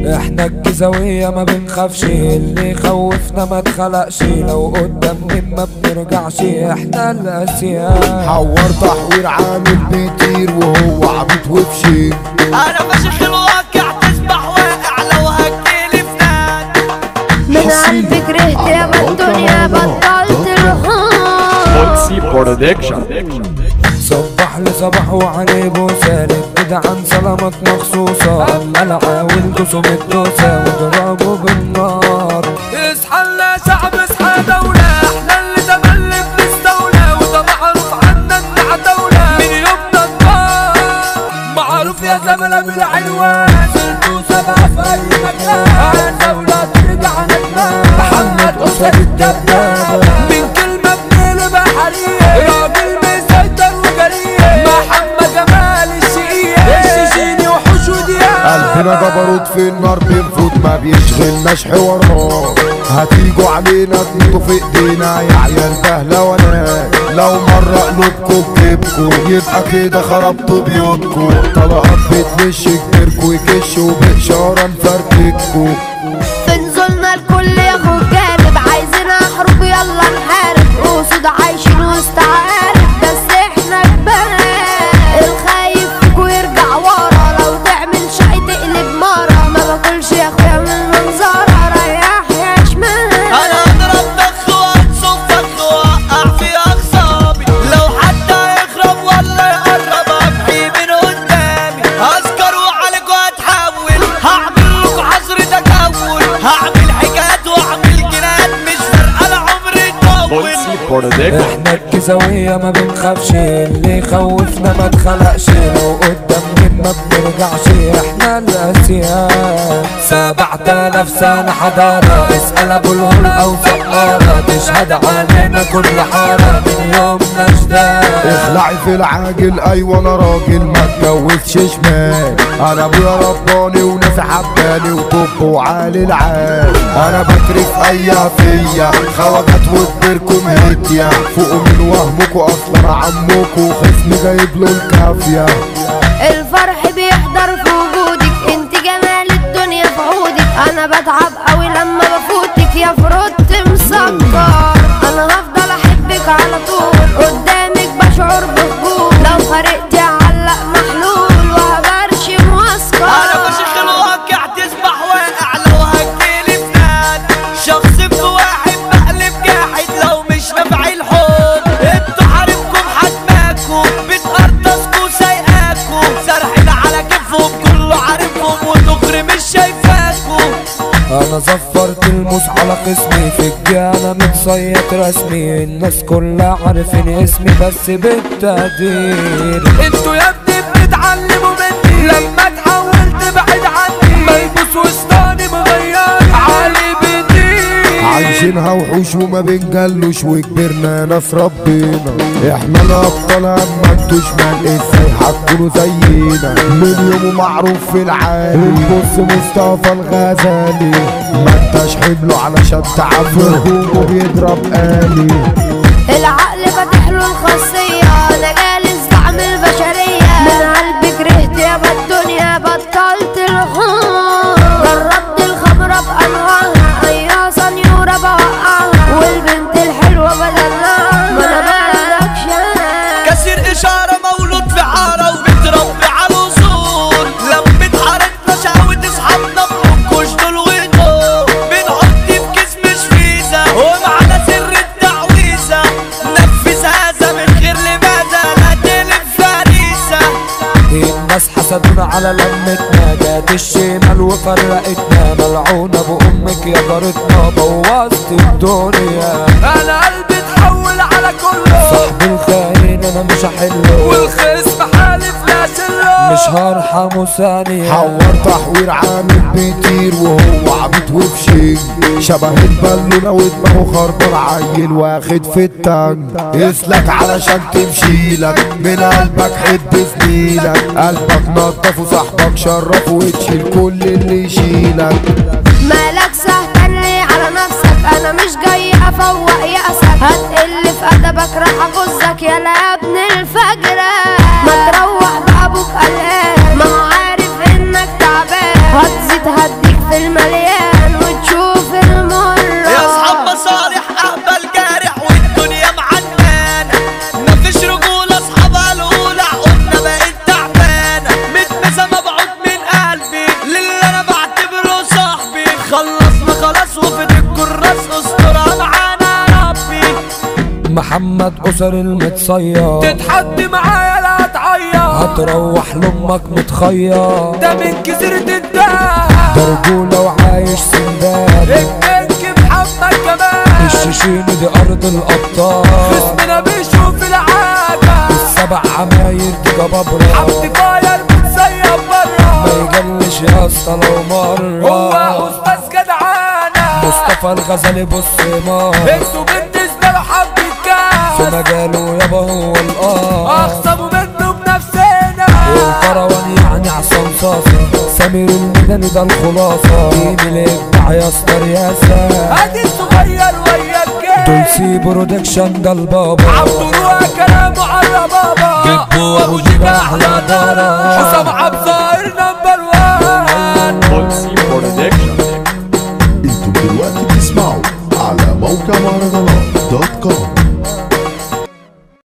احنا الجزاوية ما بنخافش اللي يخوفنا ما اتخلقش لو قدام مين ما بنرجعش احنا الاسياد حور تحوير عامل بيطير وهو عبيط وبشيك انا فشخ الواقع تسبح واقع لو هتجيلي فنان من قلبي كرهت يا الدنيا بطلت الهون Bootsy Production. صبح لصباح وعليه بوسة كده عن سلامات مخصوصة اما العاول دوسوا بالدوسة وضربوا بالنار اصحى لنا شعب اصحى دولة احنا اللي تملك نستولى وده معروف عنا انها دولة من يومنا النار معروف يا زملاء بالعنوان سلطوا سبعة في اي مكان دولة ترجع ندمان محمد اسد الدبابة من كلمة بنقلب حريق راجل مسيطر وجريء محمد جمال الشقيق الشيشيني وحوش ودياب قلبنا جبروت في النار بنفوت ما بيشغلناش حوارات هتيجوا علينا تموتوا في ايدينا يا عيال بهلوانات لو مرة قلوبكوا بجيبكوا يبقى كده خربتوا بيوتكوا طلقات بتمشي كبيركوا يكشوا بإشارة نفرتكوا في نزولنا الكل ياخد جانب عايزين احرب يلا نحارب اسود عايشين وسط عارف بس احنا كبار الخايف فيكو يرجع ورا لو تعمل شاي تقلب مرة ما باكلش يا اخويا من منظرة ريح يا شمال انا اضرب دخ وانصف فخ واوقع في اخصامي لو حتى يخرب ولا يقرب امحي من قدامي اسكر وعليكوا هتحول هعمل لكوا حظر تكون هعمل حكايات واعمل جنات مش فارقه لا عمري يطول Bootsy Production. احنا الجزاوية ما بنخافش اللي يخوفنا ما اتخلقش لو قدام مين ما بنرجعش احنا الاسياد سبعة آلاف سنة حضارة اسأل ابو الهول او سقارة تشهد علينا كل حارة من يومنا جداد اخلعي في العاجل ايوه انا راجل ما اتجوزش شمال انا ابويا رباني وناس حباني وطب وعالي العال انا بكري في اي فيا خواجات وكبركم هدية فوقوا من وهمكوا اصلا عمكوا خصمي جايب له الكافية الفرح بيحضر في وجودك انت جمال الدنيا في عودك انا بتعب قوي لما بفوتك يا فروت مسكر انا هفضل احبك على طول قدامك بشعر بهجوم لو فرقتي علق محلول وهبرشم انا واسكر فشخ الواقع تسبح واقع لو هتجيلي فنان شخص في واحد بقلب جاحد لو مش نافع الحب انتوا حاربكم حجماكم بتقرطسكوا سايقاكوا سارحين على كيفهم كله عارفهم وتغري مش شايفاكوا انا زفرت الموس على خصمي في الجانا متصيط رسمي الناس كلها عارفين اسمي بس بالتقدير انتوا يا ابني بتتعلموا مني لما تحاول تبعد عني ملبوس وسطاني مغير علي بدي عايشينها وحوش وما بنجلوش وكبرنا ناس ربنا احنا الابطال اما انتوا شمال ازاي هتكونوا زينا من يومه معروف في العالي بص مصطفى الغزالي ما انتش حمله علشان تعرف هجومه بيضرب آلي العقل فاتح له الخاصية انا جالس بعمل بشرية من قلبي كرهت يا الدنيا بطلت الهون جربت الخمرة بأنواعها أيها سنيورة بوقعها والبنت الحلوة بدلعها ما انا بردكش كثير اشاره مولود في عاره وبتربي على الاصول لمة حارتنا شهوة اصحابنا بننكش دول ودول بنحط في كيس مش فيزا ومعنا سر التعويذه نفذ هذا من غير لماذا لا تلف فريسه الناس حسدونا على لمتنا جات الشمال وفرقتنا ملعونة بأمك يا جارتنا بوظت الدنيا أنا قلبي اتحول على كله صاحب الخاين أنا مش هحله والخصم حالف لا شله مش هرحمه ثانية حور تحوير عامل بيطير وهو عبيط وبشيك شبه البالونة ودماغه خربان عيل واخد في التانج يسلك علشان تمشيلك من قلبك حب زميلك قلبك نضف وصاحبك شرف وتشيل كل اللي يشيلك مالك سهتان ليه على نفسك انا مش جاي افوق يأسك هتقل في ادبك راح اغزك يا لا ابن الفجرة ما تروح بابوك قلقان ما هو عارف انك تعبان هتزيد هديك محمد أسر المتصير تتحدي معايا لا تعيط هتروح لأمك متخير ده من جزيرة الدهب برجولة وعايش سندان الكينج محمد كمان الشيشين دي أرض الأبطال خصمنا بيشوف العاجة السبع عماير دي جبابرة حمدي فاير متسيب برا ما يجلش يا اسطى لو مرة هو أستاذ جدعانة مصطفى الغزالي بص مار انتوا بالنسبة له حبة في كاس مجاله يابا هو الآن أخصموا منه بنفسنا الكروان يعني عصام صاصة سمير الميداني ده الخلاصة جيب الإبداع يا اسطى رياسة ادي الصغير ويا الجاي دولسي برودكشن ده البابا عبد الروح كلامه على بابا جيبوا أبو جيب أحلى دارة حسام عبد